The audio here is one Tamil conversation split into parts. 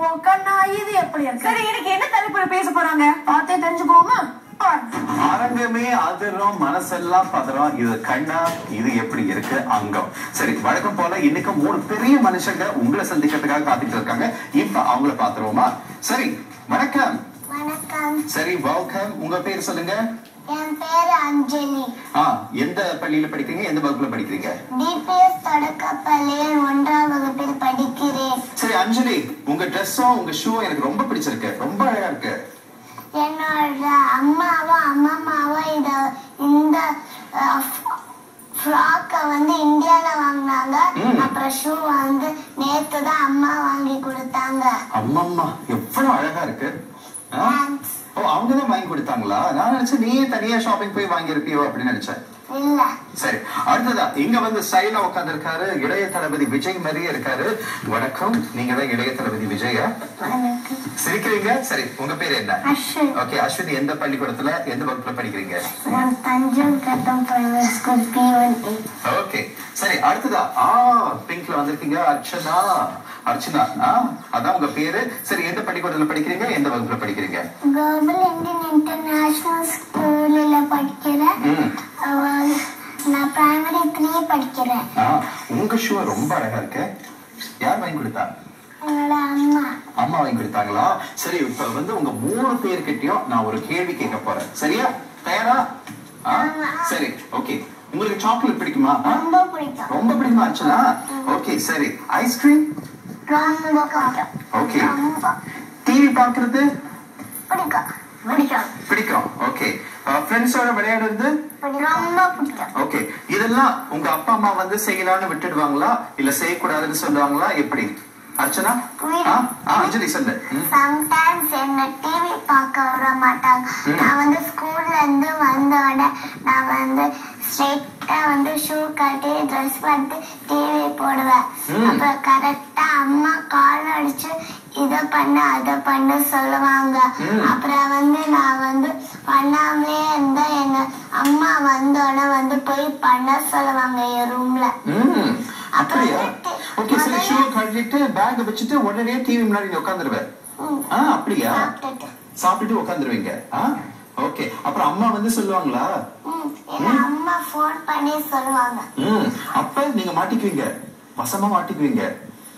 கண்ணா இது எப்படி இருக்கு சரி எனக்கு என்ன தலைப்புல பேச போறாங்க பார்த்தே தெரிஞ்சுக்கோமா அரங்கமே அதிரும் மனசெல்லாம் பதறம் இது கண்ணா இது எப்படி இருக்கு அங்கம் சரி வழக்கம் போல இன்னைக்கு மூணு பெரிய மனுஷங்க உங்களை சந்திக்கிறதுக்காக காத்துட்டு இருக்காங்க இப்ப அவங்கள பாத்துருவோமா சரி வணக்கம் வணக்கம் சரி வெல்கம் உங்க பேர் சொல்லுங்க என் பேர் அஞ்சலி ஆ எந்த பள்ளியில படிக்கிறீங்க எந்த வகுப்புல படிக்கிறீங்க டிபிஎஸ் தொடக்கப்பள்ளியில் ஒன்றாம் வகுப்பில் படிக்கிறேன் சரி அஞ்சலி உங்க ட்ரெஸ்ஸும் உங்க ஷூவும் எனக்கு ரொம்ப பிடிச்சிருக்கு ரொம்ப அழகா இருக்கு என்னோட அம்மாவும் அம்மாவும் இத இந்த ஃப்ராக்கை வந்து இந்தியால வாங்கினாங்க ம். அப்புறம் ஷூ வந்து நேத்து தான் அம்மா வாங்கி கொடுத்தாங்க அம்மம்மா எவ்வளவு அழகா இருக்கு ஆ? Thanks. ஓ அவங்க தான் வாங்கி கொடுத்தாங்களா நான் நினைச்சேன் நீயே தனியா ஷாப்பிங் போய் வாங்கி இருப்பியோ அப்படின்னு நினைச்சேன் இல்ல சரி அடுத்ததா இங்க வந்து ஸ்டைலா உட்கார்ந்து இருக்காரு இளைய தளபதி விஜய் மாதிரியே இருக்காரு வணக்கம் நீங்க தான் இளைய தளபதி விஜயா வணக்கம் சிரிக்கிறீங்க சரி உங்க பேர் என்ன அஸ்வின் ஓகே அஸ்வினி எந்த பள்ளிக்கூடத்துல எந்த வகுப்புல படிக்கிறீங்க நான் தஞ்சூர் கட்டம் private school B one eight okay சரி அடுத்ததா ஆ பிங்க்ல வந்திருக்கீங்க அர்ச்சனா அர்ச்சனா ஆ அதான் உங்க பேரு சரி எந்த பள்ளிக்கூடத்துல படிக்கிறீங்க எந்த வகுப்புல படிக்கிறீங்க குளோபல் இந்தியன் இன்டர்நேஷனல் ஸ்கூலில் படிக்கிறேன் ம். அவ- நான் பிரைமரி த்ரீ படிக்கிறேன் ஆ உங்க ஷூ ரொம்ப அழகா இருக்கு யார் வாங்கி கொடுத்தா என்னோட அம்மா அம்மா வாங்கி கொடுத்தாங்களா சரி இப்ப வந்து உங்க மூணு பேர்கிட்டயும் நான் ஒரு கேள்வி கேட்க போறேன் சரியா தயாரா ஆ? ஆமா. சரி ஓகே உங்களுக்கு சாக்லேட் பிடிக்குமா ஆ? ரொம்ப பிடிக்கும் ரொம்ப பிடிக்குமா அர்ச்சனா ஓகே சரி ஐஸ்கிரீம் ரொம்ப பிடிக்கும் ஓகே ரொம்ப டிவி பாக்குறது பிடிக்கும் பிடிக்கும் பிடிக்கும் ஓகே ஃப்ரெண்ட்ஸோட விளையாடுறது ரொம்ப பிடிக்கும் ஓகே இதெல்லாம் உங்க அப்பா அம்மா வந்து செய்யலாம்னு விட்டுடுவாங்களா இல்ல செய்யக்கூடாதுன்னு சொல்லுவாங்களா எப்படி அர்ச்சனா ஆ ஆ, அஞ்சலி சொல்லு ம். சம்டைம்ஸ் என்ன டிவி பார்க்க விட மாட்டாங்க ம். நான் வந்து ஸ்கூல்ல இருந்து வந்த உடனே நான் வந்து ஸ்ட்ரெயிட்டா வந்து ஷூ கட்டி ட்ரெஸ் பண்ணிட்டு டிவி போடுவேன் ம். அப்புறம் கரெக்டா அம்மா கால் அடிச்சு இத பண்ணு அத பண்ணு சொல்லுவாங்க ம். அப்புறம் வந்து நான் வந்து பண்ணாமலே இருந்தா என்ன அம்மா வந்த உடனே வந்து போய் பண்ண சொல்லுவாங்க என் ரூம்ல ம் அப்படியா அப்புறம் ஓகே சரி முதல்ல- ஷூ கழட்டிட்டு பேக் வச்சுட்டு உடனே டிவி முன்னாடி நீ உட்காந்துருவேன் ஆ அப்படியா சாப்பிட்டுட்டு சாப்பிட்டுட்டு உட்காந்துருவீங்க ஆ ஓகே அப்புறம் அம்மா வந்து சொல்லுவாங்களா ம், எங்க அம்மா ஃபோன் பண்ணி சொல்லுவாங்க ம் அப்ப நீங்க மாட்டிக்குவீங்க வசமா மாட்டிக்குவீங்க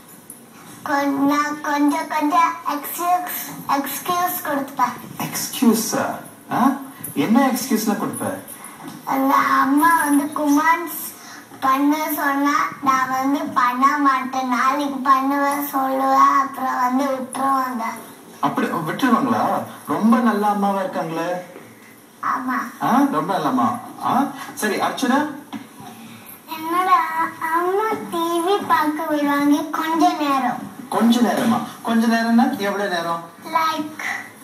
கொ- நான் கொஞ்சம் கொஞ்சம் எக்ஸ்கியூஸ் எக்ஸ்கியூஸ் கொடுப்பேன் எக்ஸ்கியூஸ் என்ன எக்ஸ்கியூஸ்லாம் கொடுப்ப அந்த அம்மா வந்து குமான்ஸ் பண்ண சொன்னா நான் வந்து பண்ண மாட்டேன் நாளைக்கு பண்ணுவேன் சொல்லுவேன் அப்புறம் வந்து விட்டுருவாங்க அப்படி விட்டுருவாங்களா ரொம்ப நல்ல அம்மாவா இருக்காங்களே ஆமா ஆ ரொம்ப நல்ல அம்மா ஆ சரி அர்ச்சனா என்னோட அ- அம்மா டிவி பார்க்க விடுவாங்க கொஞ்ச நேரம் கொஞ்ச நேரமா கொஞ்ச நேரம்னா எவ்வளவு நேரம் லைக்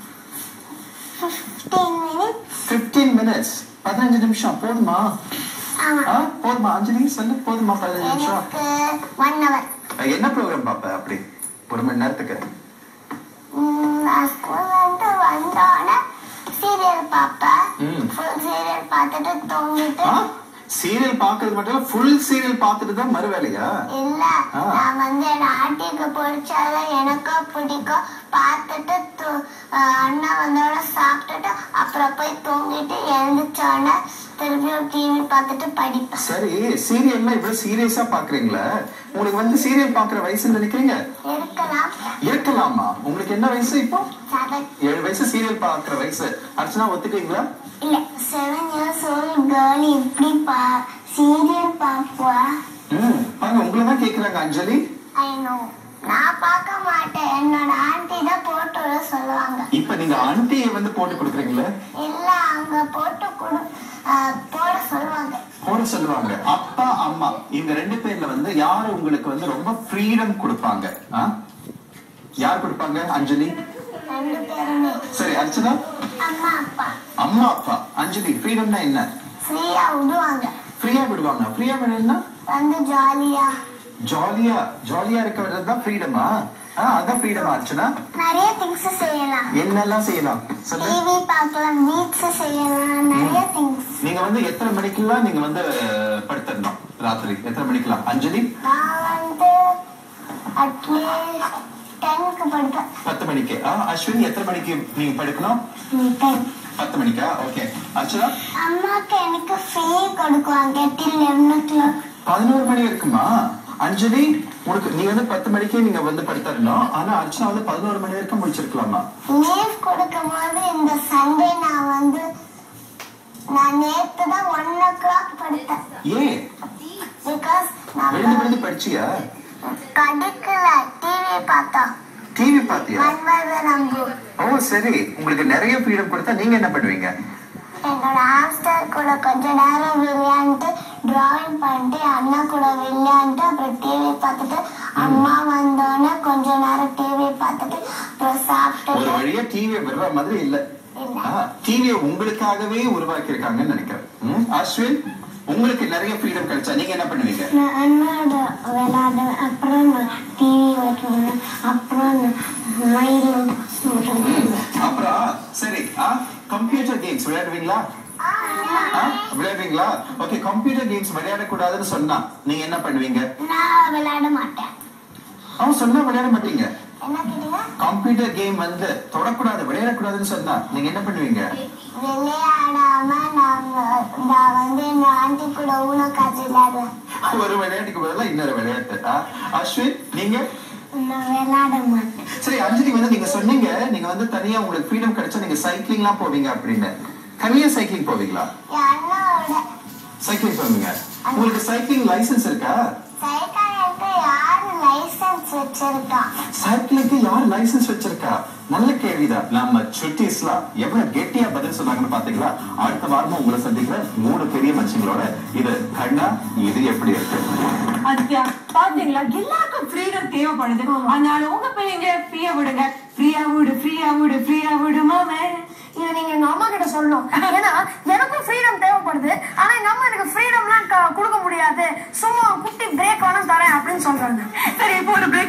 ஃபிஃப்டீன் மினிட்ஸ் 15 மினிட்ஸ் பதினஞ்சு நிமிஷம் போதுமா ஆமா ஆ போதுமா அஞ்சலி சொல்லு போதுமா பதினஞ்சு நிமிஷம் எனக்கு ஒன் ஹவர் என்ன ப்ரோக்ராம் பாப்ப அப்படி ஒரு மணி நேரத்துக்கு நான் ஸ்கூல்ல இருந்து வந்தோடனே சீரியல் பார்ப்பேன் ம். ஃபுல் சீரியல் பார்த்துட்டு தூங்கிட்டு சீரியல் பாக்குறது மட்டும் இல்ல ஃபுல் சீரியல் பார்த்துட்டு தான் மறு வேலையா இல்ல ஆ. நான் வந்து என் ஆட்டிக்கு பிடிச்சாதான் எனக்கும் பிடிக்கும் பார்த்துட்டு தூ- அஹ் அண்ணா வந்தோட சாப்பிட்டுட்டு அப்புறம் போய் தூங்கிட்டு எழுந்திரிச்சோடனே திரும்பியும் டிவி பார்த்துட்டு படிப்பேன் சரி சீரியல்லாம் இவ்வளவு சீரியஸா பாக்குறீங்களா உங்களுக்கு வந்து சீரியல் பாக்குற வயசுன்னு நினைக்கிறீங்க இருக்கலாம் இருக்கலாமா உங்களுக்கு என்ன வயசு இப்போ செவன் ஏழு வயசு சீரியல் பாக்குற வயசு அர்ச்சனா ஒத்துக்கிறீங்களா இல்ல செவன் இயர்ஸ் ஓல்ட் கேர்ள் இப்படி பா சீரியல் பார்ப்பா ம் பாருங்க உங்களை தான் கேக்குறாங்க அஞ்சலி ஐ நோ நான் பார்க்க மாட்டேன் என்னோட ஆண்டி தான் போட்டு விட சொல்லுவாங்க இப்ப நீங்க ஆண்டியை வந்து போட்டு கொடுக்குறீங்களே இல்ல அவங்க போட்டு கொடு அஹ், போட சொல்லுவாங்க போட சொல்லுவாங்க அப்பா அம்மா இவங்க ரெண்டு பேர்ல வந்து யாரு உங்களுக்கு வந்து ரொம்ப ஃப்ரீடம் கொடுப்பாங்க ஆ? யார் கொடுப்பாங்க அஞ்சலி ரெண்டு பேருமே சரி அர்ச்சனா அம்மா அப்பா அம்மா அப்பா அஞ்சலி ஃப்ரீடம்னா என்ன ஃப்ரீயா விடுவாங்க ஃப்ரீயா விடுவாங்க ஃப்ரீயா விடுன்னா வந்து ஜாலியா ஜாலியா ஜாலியா இருக்க விடுறது தான் ஃப்ரீடமா அதான் ஃப்ரீடமா அர்ச்சனா நிறைய திங்ஸ் செய்யலாம் என்னெல்லாம் செய்யலாம் சொல்லு டிவி பார்க்கலாம் பீட்ஸ் செய்யலாம் நிறைய திங்ஸ் நீங்க வந்து எத்தனை மணிக்கெல்லாம் நீங்க வந்து அஹ், படுத்திடணும் ராத்திரி எத்தனை மணிக்கெல்லாம் அஞ்சலி நான் வந்து அட்லீஸ்ட் டென்க்கு படிப்பேன் பத்து மணிக்கு ஆ, அஸ்வின் எத்தனை மணிக்கு நீங்க படுக்கணும் டென் பத்து மணிக்கா ஓகே அர்ச்சனா அம்மாக்கு எனக்கு ஃப்ரீ கொடுக்குவாங்க டில் லெவன் ஓ கிளாக் பதினோரு மணி இருக்குமா அஞ்சலி உனக்கு நீ வந்து பத்து மணிக்கே நீங்க வந்து படுத்தரணும் ஆனா அர்ச்சனா வந்து பதினோரு மணி வரைக்கும் முடிச்சிருக்கலாமா லீவ் கொடுக்கும் போது இந்த சண்டே நான் வந்து நான் நேத்து தான் ஒன் ஓ கிளாக் படுத்தேன் ஏன் பிகாஸ் நான் விழுந்து விழுந்து படிச்சியா கடுக்கல டிவி பார்த்தோம் டிவி பாத்தியா மன்மத நம்பு ஓ சரி உங்களுக்கு நிறைய ஃப்ரீடம் கொடுத்தா நீங்க என்ன பண்ணுவீங்க என்னோட ஹாம்ஸ்டர் கூட கொஞ்ச நேரம் விளையாண்டுட்டு டிராயிங் பண்ணிட்டு அண்ணா கூட விளையாண்டுட்டு அப்புறம் டிவி பார்த்துட்டு அம்மா வந்தோடனே கொஞ்ச நேரம் டிவி பார்த்துட்டு அப்புறம் ஒரு சாப்பிட்டுட்டு வழியா டிவியை விடுற மாதிரி இல்ல இல்ல. டிவியை உங்களுக்காகவே உருவாக்கி இருக்காங்கன்னு நினைக்கிறேன் ம், அஸ்வின் உங்களுக்கு நிறைய ஃப்ரீடம் கிடைச்சா நீங்க என்ன பண்ணுவீங்க நான் அண்ணாவோட விளையாடுவேன் அப்புறம் நான் டிவி வைக்குவேன் அப்புறம் நான் மயிலும் அப்புறம் சரி கம்ப்யூட்டர் கேம்ஸ் விளையாடுவீங்களா ஆ, விளையாடுவீங்களா ஓகே கம்ப்யூட்டர் கேம்ஸ் விளையாடக்கூடாதுன்னு சொன்னா நீங்க என்ன பண்ணுவீங்க நான் விளையாட மாட்டேன் அவன் சொன்னா விளையாட மாட்டீங்க என்ன கேட்டீங்க கம்ப்யூட்டர் கேம் வந்து தொடக்கூடாது விளையாடக்கூடாதுன்னு சொன்னா நீங்க என்ன பண்ணுவீங்க விளையாடாம நாங்க நான் வந்து என் ஆண்டி கூட ஊன காய்ச்சி விளையாடுவேன் ஒரு விளையாட்டுக்கு பதிலா இன்னொரு விளையாட்டு ஆ, அஸ்வின் நீங்க நான் விளையாட மாட்டேன் சரி அஞ்சலி வந்து நீங்க சொன்னீங்க நீங்க வந்து தனியா உங்களுக்கு ஃப்ரீடம் கிடைச்சா நீங்க சைக்கிளிங்லாம் போவீங்க அப்படின்னு தனியா சைக்கிளிங் போவீங்களா என் அண்ணாவோட சைக்கிளிங் போவீங்க உங்களுக்கு சைக்கிளிங் லைசென்ஸ் இருக்கா சைக்கிளுக்கு யாரு லைசன்ஸ் வச்சிருக்கா சைக்கிளுக்கு யார் லைசென்ஸ் வச்சிருக்கா நல்ல கேள்விதான் நம்ம சுட்டீஸ்லாம் எவ்வளவு கெட்டியா பதில் சொன்னாங்கன்னு பாத்தீங்களா அடுத்த வாரமும் உங்களை சந்திக்கிற மூணு பெரிய மனுஷங்களோட இது கண்ணா இது எப்படி இருக்கு அத்யா பாத்தீங்களா எல்லாருக்கும் ஃப்ரீடம் தேவைப்படுது அதனால உங்க பிள்ளைங்க ஃப்ரீயா விடுங்க ஃப்ரீயா விடு ஃப்ரீயா விடு ஃப்ரீயா விடு மாமே இது நீங்க எங்க அம்மா கிட்ட சொல்லணும் ஏன்னா எனக்கும் ஃப்ரீடம் தேவைப்படுது ஆனா எங்க அம்மா எனக்கு ஃப்ரீடம்லாம் க- கொடுக்க முடியாது சும்மா ஒரு குட்டி பிரேக் வேணா தரேன் அப்படின்னு சொல்றாங்க சரி இப்போ ஒரு break